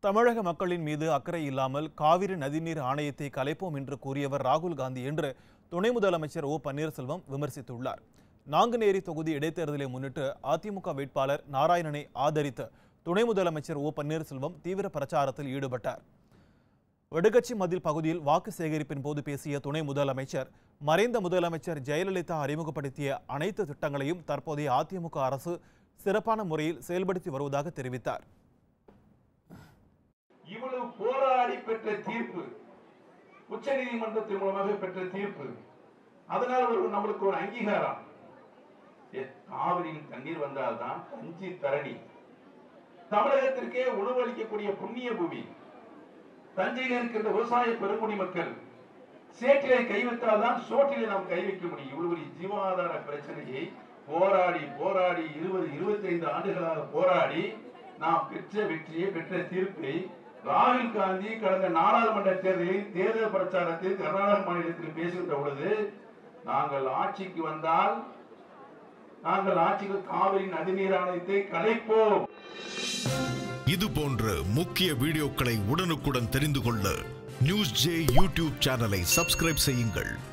தமிழக மக்களின் மீது அக்கறை இல்லாமல் காவிரி நதிநீர் ஆணையத்தை கலைப்போம் என்று கூறியவர் ராகுல் காந்தி என்று துணை முதலமைச்சர் ஓ பன்னீர்செல்வம் விமர்சித்துள்ளார் நாங்குநேரி தொகுதி இடைத்தேர்தலை முன்னிட்டு அதிமுக வேட்பாளர் நாராயணனை ஆதரித்து துணை முதலமைச்சர் ஓ பன்னீர்செல்வம் தீவிர பிரச்சாரத்தில் ஈடுபட்டார் வடுகச்சி மதில் பகுதியில் வாக்கு சேகரிப்பின் போது பேசிய துணை முதலமைச்சர் மறைந்த முதலமைச்சர் ஜெயலலிதா அறிமுகப்படுத்திய அனைத்து திட்டங்களையும் தற்போதைய அதிமுக அரசு சிறப்பான முறையில் செயல்படுத்தி வருவதாக தெரிவித்தார் இவ்வளவு போராடி பெற்ற தீர்ப்பு உச்ச நீதிமன்றத்தின் மூலமாக பெற்ற தீர்ப்பு அதனால் ஒரு நம்மளுக்கு ஒரு அங்கீகாரம் ஏ, காவிரியில் தண்ணீர் வந்தால்தான் கஞ்சி தரணி தமிழகத்திற்கே உணவளிக்கக்கூடிய புண்ணிய பூமி தஞ்சையில் இருக்கின்ற விவசாய பெருங்குடி மக்கள் சேற்றிலே கை வைத்தால்தான் சோற்றிலே நாம் கை வைக்க முடியும் இவ்வளவு பெரிய ஜீவாதார பிரச்சனையை போராடி போராடி இருபது இருபத்தி ஐந்து ஆண்டுகளாக போராடி நாம் பெற்ற வெற்றியை பெற்ற தீர்ப்பை ராகுல் காந்தி கடந்த நாடாளுமன்ற தேர்தலில் தேர்தல் பிரச்சாரத்தில் கர்நாடக மாநிலத்தில் பேசுகின்ற பொழுது நாங்கள் ஆட்சிக்கு வந்தால் நாங்கள் ஆட்சிக்கு காவிரி நதிநீர் ஆணையத்தை கலைப்போம் இது போன்ற முக்கிய வீடியோக்களை உடனுக்குடன் தெரிந்து கொள்ள நியூஸ் ஜே யூடியூப் சேனலை சப்ஸ்கிரைப் செய்யுங்கள்